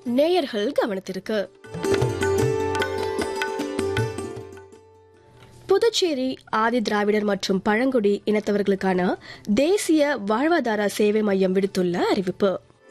நேயர்கள் கவனத்திற்கு புதுச்சேரி ஆதி திராவிடர் மற்றும் பழங்குடி இனத்தவர்களுக்கான தேசிய வாழ்வாதார சேவை மையம் விடுத்துள்ள அறிவிப்பு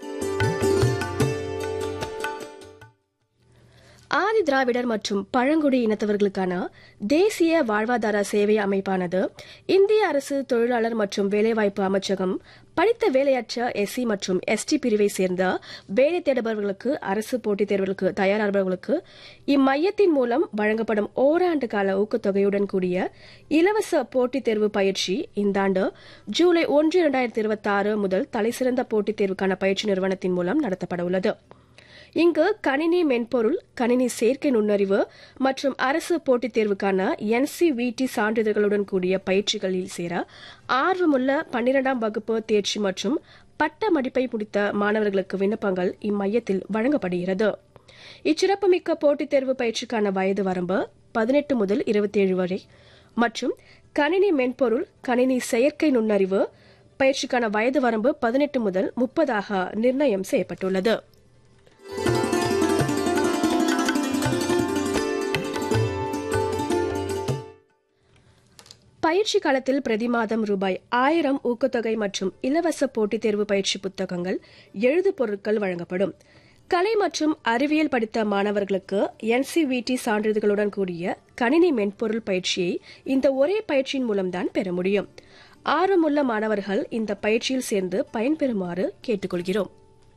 ஆதி திராவிடர் மற்றும் பழங்குடி இனத்தவர்களுக்கான தேசிய வாழ்வாதார சேவை அமைப்பானது இந்திய அரசு தொழிலாளர் மற்றும் வேலைவாய்ப்பு அமைச்சகம் படித்த வேலையற்ற எஸ்சி மற்றும் எஸ்டி பிரிவை சேர்ந்த வேலை தேடுபவர்களுக்கு அரசு போட்டித் தேர்வுகளுக்கு தயாரானவர்களுக்கு இம்மையத்தின் மூலம் வழங்கப்படும் ஓராண்டு கால ஊக்கத்தொகையுடன் கூடிய இலவச போட்டித் தேர்வு பயிற்சி இந்த ஆண்டு ஜூலை ஒன்று இரண்டாயிரத்தி இருபத்தி ஆறு முதல் தலைசிறந்த போட்டித் தேர்வுக்கான பயிற்சி நிறுவனத்தின் மூலம் நடத்தப்பட உள்ளது இங்கு கணினி மென்பொருள் கணினி சேர்க்கை நுண்ணறிவு மற்றும் அரசு போட்டித் தேர்வுக்கான என்சிவிடி சான்றிதழ்களுடன் கூடிய பயிற்சிகளில் சேர ஆர்வமுள்ள பன்னிரெண்டாம் வகுப்பு தேர்ச்சி மற்றும் பட்ட மதிப்பை முடித்த மாணவர்களுக்கு விண்ணப்பங்கள் இம்மையத்தில் வழங்கப்படுகிறது இச்சிறப்புமிக்க போட்டித் தேர்வு பயிற்சிக்கான வயது வரம்பு பதினெட்டு முதல் இருபத்தி ஏழு வரை மற்றும் கணினி மென்பொருள் கணினி செயற்கை நுண்ணறிவு பயிற்சிக்கான வயது வரம்பு பதினெட்டு முதல் முப்பதாக நிர்ணயம் செய்யப்பட்டுள்ளது பயிற்சி காலத்தில் பிரதி மாதம் ரூபாய் ஆயிரம் ஊக்கத்தொகை மற்றும் இலவச போட்டித் தேர்வு பயிற்சி புத்தகங்கள் எழுது பொருட்கள் வழங்கப்படும் கலை மற்றும் அறிவியல் படித்த மாணவர்களுக்கு என்சிவிடி சான்றிதழ்களுடன் கூடிய கணினி மென்பொருள் பயிற்சியை இந்த ஒரே பயிற்சியின் மூலம்தான் பெற முடியும் ஆர்வமுள்ள மாணவர்கள் இந்த பயிற்சியில் சேர்ந்து பயன்பெறுமாறு கேட்டுக்கொள்கிறோம்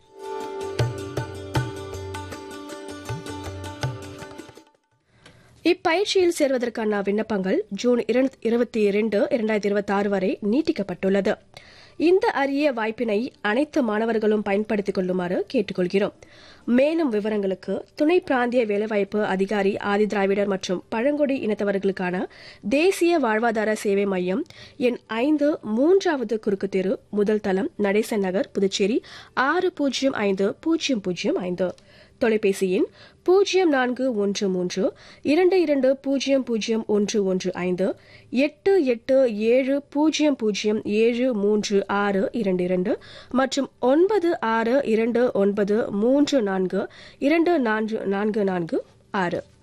இப்பயிற்சியில் சேர்வதற்கான விண்ணப்பங்கள் ஜூன் இருபத்தி இரண்டு இரண்டாயிரத்தி இருபத்தி ஆறு வரை நீட்டிக்கப்பட்டுள்ளது இந்த அரிய வாய்ப்பினை அனைத்து மாணவர்களும் பயன்படுத்திக் கொள்ளுமாறு கேட்டுக்கொள்கிறோம் மேலும் விவரங்களுக்கு துணை பிராந்திய வேலைவாய்ப்பு அதிகாரி ஆதி திராவிடர் மற்றும் பழங்குடி இனத்தவர்களுக்கான தேசிய வாழ்வாதார சேவை மையம் எண் ஐந்து மூன்றாவது குறுக்கு தெரு முதல் தளம் நடேசன் நகர் புதுச்சேரி ஆறு பூஜ்ஜியம் ஐந்து பூஜ்ஜியம் பூஜ்ஜியம் ஐந்து தொலைபேசி எண் பூஜ்ஜியம் நான்கு ஒன்று மூன்று இரண்டு இரண்டு பூஜ்ஜியம் பூஜ்ஜியம் ஒன்று ஒன்று ஐந்து எட்டு எட்டு ஏழு பூஜ்ஜியம் பூஜ்ஜியம் ஏழு மூன்று ஆறு இரண்டு இரண்டு மற்றும் ஒன்பது ஆறு இரண்டு ஒன்பது மூன்று நான்கு இரண்டு நான்கு நான்கு நான்கு ஆறு